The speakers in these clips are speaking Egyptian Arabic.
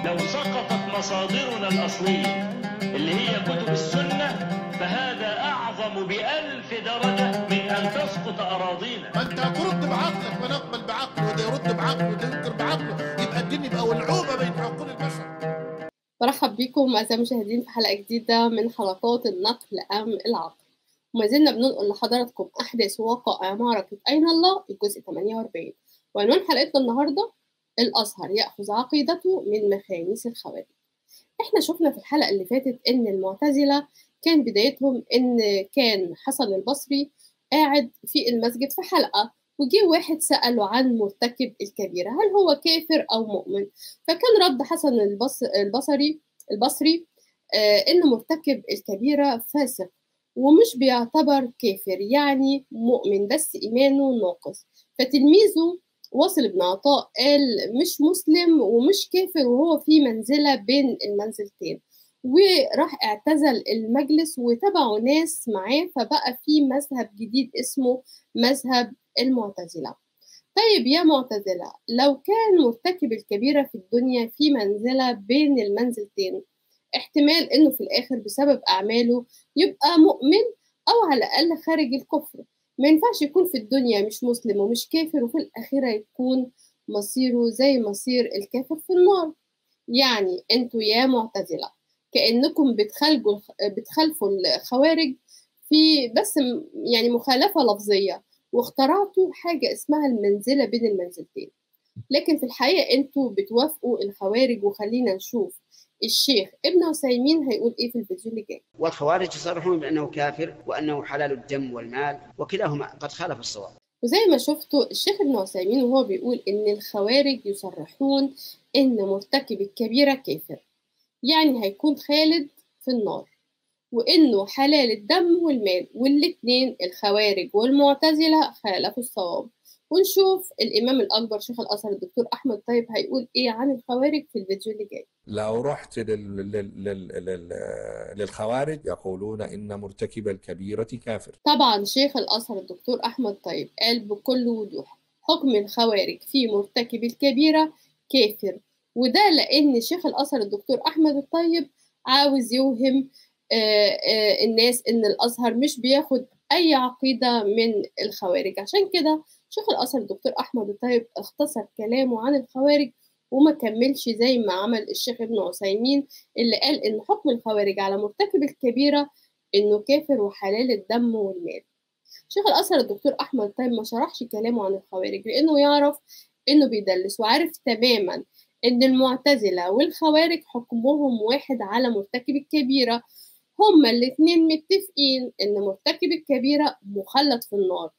لو سقطت مصادرنا الأصلية اللي هي كتب السنة فهذا أعظم بألف درجة من أن تسقط أراضينا ما انت هترد بعقلك ما نقبل بعقله وده يرد بعقله وده ينكر بعقله يبقى الدين يبقى ولعوبه بين عقول البشر برحب بكم أعزائي المشاهدين في حلقة جديدة من حلقات النقل أم العقل وما زلنا بننقل لحضراتكم أحداث ووقائع معركة أين الله الجزء 48 وعنوان حلقتنا النهاردة الأزهر يأخذ عقيدته من مخانيس الخوارج احنا شفنا في الحلقة اللي فاتت إن المعتزلة كان بدايتهم إن كان حسن البصري قاعد في المسجد في حلقة وجي واحد سأله عن مرتكب الكبيرة هل هو كافر أو مؤمن فكان رد حسن البص البصري البصري آه إن مرتكب الكبيرة فاسق ومش بيعتبر كافر يعني مؤمن بس إيمانه ناقص فتلميذه واصل بن عطاء قال مش مسلم ومش كافر وهو في منزلة بين المنزلتين وراح اعتزل المجلس وتبعوا ناس معاه فبقى في مذهب جديد اسمه مذهب المعتزلة طيب يا معتزلة لو كان مرتكب الكبيرة في الدنيا في منزلة بين المنزلتين احتمال انه في الاخر بسبب اعماله يبقى مؤمن او على الاقل خارج الكفر ما ينفعش يكون في الدنيا مش مسلم ومش كافر وفي الآخرة يكون مصيره زي مصير الكافر في النار يعني انتوا يا معتزلة كأنكم بتخالجوا بتخالفوا الخوارج في بس يعني مخالفة لفظية واخترعتوا حاجة اسمها المنزلة بين المنزلتين لكن في الحقيقة انتوا بتوافقوا الخوارج وخلينا نشوف الشيخ ابن عثيمين هيقول ايه في الفيديو اللي جاي والخوارج يصرحون بانه كافر وانه حلال الدم والمال وكلاهما قد خالف الصواب وزي ما شفتوا الشيخ ابن عثيمين وهو بيقول ان الخوارج يصرحون ان مرتكب الكبيره كافر يعني هيكون خالد في النار وانه حلال الدم والمال والاتنين الخوارج والمعتزله خالفوا الصواب ونشوف الامام الاكبر شيخ الازهر الدكتور احمد طيب هيقول ايه عن الخوارج في الفيديو اللي جاي لو رحت لل... لل... لل... لل... للخوارج يقولون ان مرتكب الكبيره كافر طبعا شيخ الازهر الدكتور احمد طيب قال بكل وضوح حكم الخوارج في مرتكب الكبيره كافر وده لان شيخ الازهر الدكتور احمد الطيب عاوز يوهم آآ آآ الناس ان الازهر مش بياخد اي عقيده من الخوارج عشان كده شيخ الازهر الدكتور احمد الطيب اختصر كلامه عن الخوارج وما كملش زي ما عمل الشيخ ابن عثيمين اللي قال ان حكم الخوارج على مرتكب الكبيره انه كافر وحلال الدم والمال شيخ الازهر الدكتور احمد طيب ما شرحش كلامه عن الخوارج لانه يعرف انه بيدلس وعارف تماما ان المعتزله والخوارج حكمهم واحد على مرتكب الكبيره هما الاتنين متفقين ان مرتكب الكبيره مخلد في النار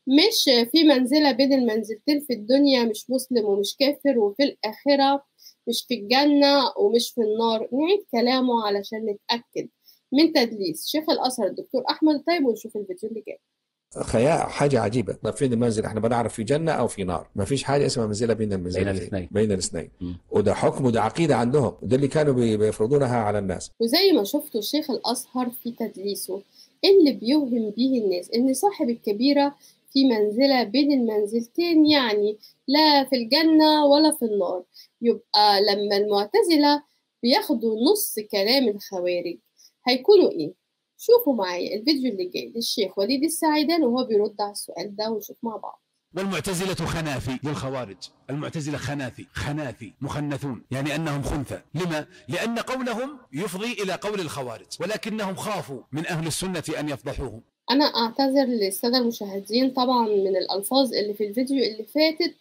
مش في منزلة بين المنزلتين في الدنيا مش مسلم ومش كافر وفي الآخرة مش في الجنة ومش في النار نعيد كلامه علشان نتأكد من تدليس شيخ الأزهر الدكتور أحمد طيب ونشوف الفيديو اللي جاي خيال حاجة عجيبة ما فين المنزل احنا بنعرف في جنة أو في نار ما فيش حاجة اسمها منزلة بين المنزلتين بين الاثنين. بين الاثنين مم. وده حكم وده عقيدة عندهم وده اللي كانوا بي- بيفرضونها على الناس وزي ما شفتوا شيخ الأزهر في تدليسه اللي بيوهم بيه الناس إن صاحب الكبيرة في منزلة بين المنزلتين يعني لا في الجنة ولا في النار يبقى لما المعتزلة بياخدوا نص كلام الخوارج هيكونوا إيه؟ شوفوا معايا الفيديو اللي جاي للشيخ وليد السعيدان وهو بيرد على السؤال ده ونشوف مع بعض والمعتزلة خناثي للخوارج المعتزلة خناثي خناثي مخنثون يعني أنهم خنثى لما؟ لأن قولهم يفضي إلى قول الخوارج ولكنهم خافوا من أهل السنة أن يفضحوهم أنا أعتذر للسادة المشاهدين طبعا من الألفاظ اللي في الفيديو اللي فاتت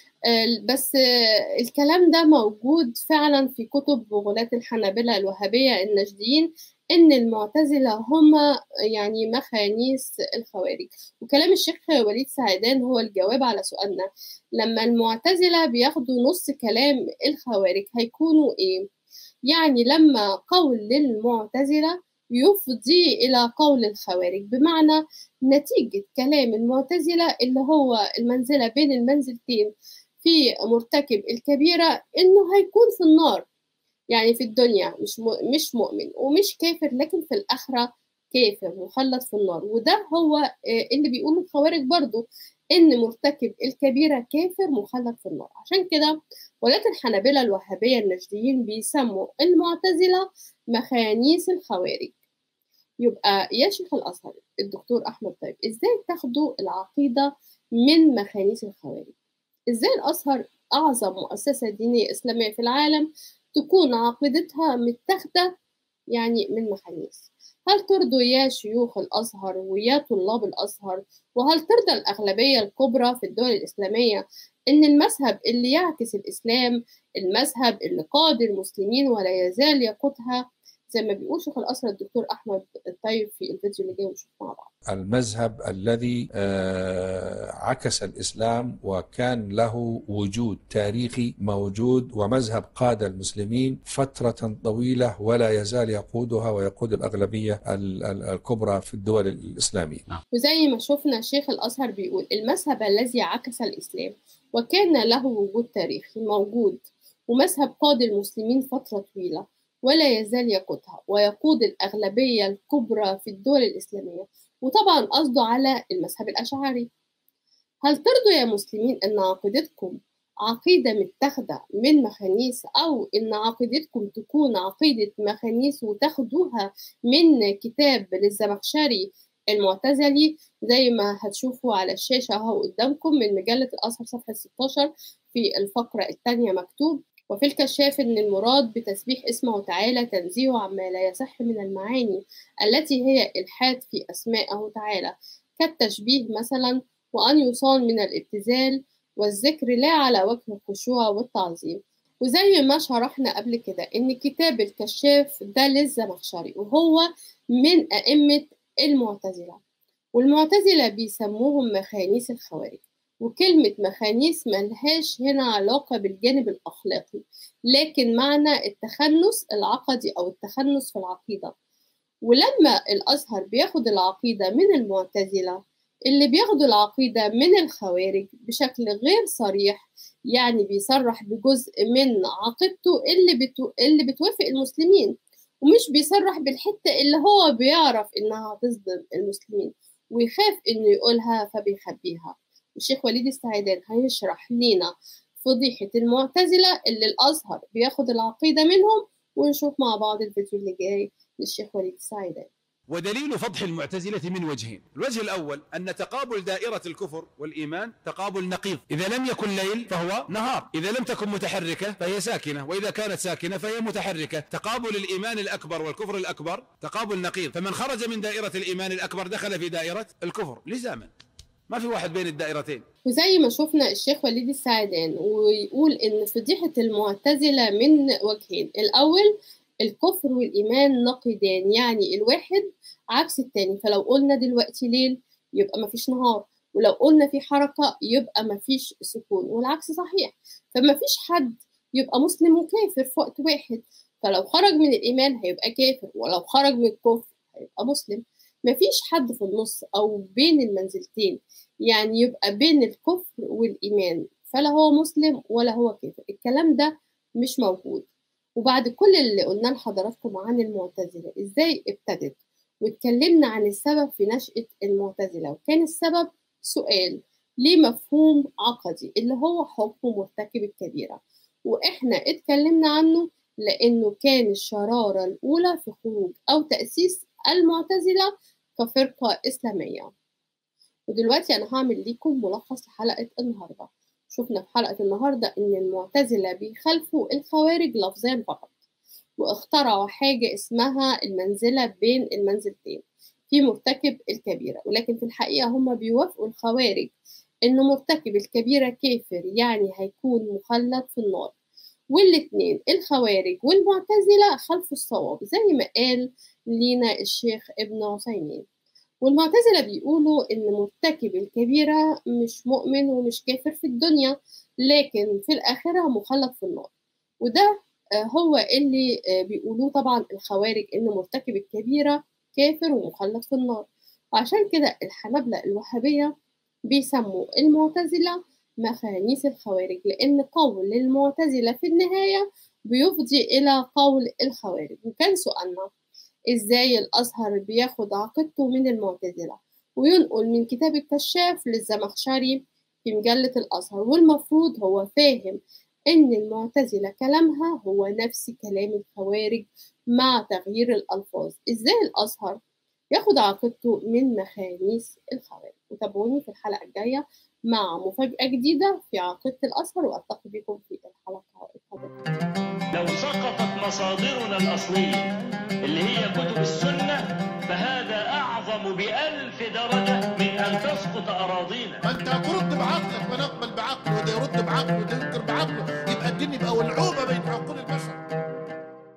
آه، بس آه، الكلام ده موجود فعلا في كتب غلاة الحنابلة الوهابية النجديين إن المعتزلة هم يعني مخانيس الخوارج وكلام الشيخ وليد سعيدان هو الجواب على سؤالنا لما المعتزلة بياخدوا نص كلام الخوارج هيكونوا إيه؟ يعني لما قول للمعتزلة يفضي إلى قول الخوارج بمعنى نتيجة كلام المعتزلة اللي هو المنزلة بين المنزلتين في مرتكب الكبيرة إنه هيكون في النار يعني في الدنيا مش م- مش مؤمن ومش كافر لكن في الآخرة كافر مخلد في النار وده هو آه، اللي بيقول الخوارج برضو إن مرتكب الكبيرة كافر مخلد في النار عشان كده ولكن حنابلة الوهابية النجديين بيسموا المعتزلة مخانيس الخوارج يبقى يا شيخ الأزهر الدكتور أحمد طيب إزاي تاخدوا العقيدة من مخانيس الخوارج إزاي الأزهر أعظم مؤسسة دينية إسلامية في العالم تكون عقيدتها متاخدة يعني من مخانيس هل ترضوا يا شيوخ الأزهر ويا طلاب الأزهر وهل ترضى الأغلبية الكبرى في الدول الإسلامية إن المذهب اللي يعكس الإسلام المذهب اللي قاد المسلمين ولا يزال يقودها زي ما بيقول شيخ الأزهر الدكتور أحمد الطيب في الفيديو اللي جاي ونشوف مع بعض المذهب الذي آه، عكس الإسلام وكان له وجود تاريخي موجود ومذهب قاد المسلمين فترة طويلة ولا يزال يقودها ويقود الأغلبية ال- ال- الكبرى في الدول الإسلامية وزي ما شفنا شيخ الأزهر بيقول المذهب الذي عكس الإسلام وكان له وجود تاريخي موجود ومذهب قاد المسلمين فترة طويلة ولا يزال يقودها ويقود الأغلبية الكبرى في الدول الإسلامية وطبعا قصده على المذهب الأشعري هل ترضوا يا مسلمين أن عقيدتكم عقيدة متاخدة من مخانيس أو إن عقيدتكم تكون عقيدة مخانيس وتاخدوها من كتاب للزمخشري المعتزلي زي ما هتشوفوا على الشاشة أهو قدامكم من مجلة الأزهر صفحة 16 في الفقرة الثانية مكتوب وفي الكشاف إن المراد بتسبيح اسمه تعالى تنزيهه عما لا يصح من المعاني التي هي إلحاد في أسمائه تعالى كالتشبيه مثلا وأن يصان من الابتذال والذكر لا على وجه الخشوع والتعظيم وزي ما شرحنا قبل كده إن كتاب الكشاف ده للزمخشري وهو من أئمة المعتزلة والمعتزلة بيسموهم مخانيس الخوارج وكلمة مخانيس ملهاش هنا علاقة بالجانب الأخلاقي لكن معنى التخنس العقدي أو التخنس في العقيدة ولما الأزهر بياخد العقيدة من المعتزلة اللي بياخدوا العقيدة من الخوارج بشكل غير صريح يعني بيصرح بجزء من عقيدته اللي, بتو... اللي بتوافق المسلمين ومش بيصرح بالحتة اللي هو بيعرف إنها هتصدم المسلمين ويخاف إنه يقولها فبيخبيها الشيخ وليد السعيدان هيشرح لنا فضيحة المعتزلة اللي الأزهر بياخد العقيدة منهم ونشوف مع بعض الفيديو اللي جاي للشيخ وليد السعيدان ودليل فضح المعتزلة من وجهين الوجه الأول أن تقابل دائرة الكفر والإيمان تقابل نقيض إذا لم يكن ليل فهو نهار إذا لم تكن متحركة فهي ساكنة وإذا كانت ساكنة فهي متحركة تقابل الإيمان الأكبر والكفر الأكبر تقابل نقيض فمن خرج من دائرة الإيمان الأكبر دخل في دائرة الكفر لزاما ما في واحد بين الدائرتين وزي ما شفنا الشيخ وليد السعدان ويقول إن فضيحة المعتزلة من وجهين الأول الكفر والإيمان نقيضان يعني الواحد عكس التاني فلو قلنا دلوقتي ليل يبقى مفيش نهار ولو قلنا في حركة يبقى مفيش سكون والعكس صحيح فمفيش حد يبقى مسلم وكافر في وقت واحد فلو خرج من الإيمان هيبقى كافر ولو خرج من الكفر هيبقى مسلم مفيش حد في النص أو بين المنزلتين يعني يبقى بين الكفر والإيمان فلا هو مسلم ولا هو كافر الكلام ده مش موجود وبعد كل اللي قلنا لحضراتكم عن المعتزلة ازاي ابتدت واتكلمنا عن السبب في نشأة المعتزلة وكان السبب سؤال ليه مفهوم عقدي اللي هو حكم مرتكب الكبيرة وإحنا اتكلمنا عنه لأنه كان الشرارة الأولى في خروج أو تأسيس المعتزلة كفرقة إسلامية ودلوقتي أنا هعمل لكم ملخص لحلقة النهاردة شفنا في حلقة النهاردة إن المعتزلة بيخالفوا الخوارج لفظيا فقط واخترعوا حاجة اسمها المنزلة بين المنزلتين في مرتكب الكبيرة ولكن في الحقيقة هم بيوافقوا الخوارج إن مرتكب الكبيرة كافر يعني هيكون مخلد في النار والاتنين الخوارج والمعتزلة خلفوا الصواب زي ما قال لينا الشيخ ابن عثيمين والمعتزلة بيقولوا إن مرتكب الكبيرة مش مؤمن ومش كافر في الدنيا لكن في الآخرة مخلد في النار وده هو اللي بيقولوه طبعا الخوارج إن مرتكب الكبيرة كافر ومخلد في النار وعشان كده الحنابلة الوهابية بيسموا المعتزلة مخانيس الخوارج لأن قول المعتزلة في النهاية بيفضي إلى قول الخوارج وكان سؤالنا إزاي الأزهر بياخد عقيدته من المعتزلة وينقل من كتاب الكشاف للزمخشري في مجلة الأزهر والمفروض هو فاهم إن المعتزلة كلامها هو نفس كلام الخوارج مع تغيير الألفاظ إزاي الأزهر ياخد عقيدته من مخانيس الخوارج وتابعوني في الحلقة الجاية مع مفاجأة جديدة في عقيدة الأزهر وألتقي بكم في الحلقة القادمة لو سقطت مصادرنا الأصلية اللي هي كتب السنة فهذا أعظم بألف درجة من أن تسقط أراضينا ما انت هترد بعقلك ونقبل بعقله وده يرد بعقله وده ينكر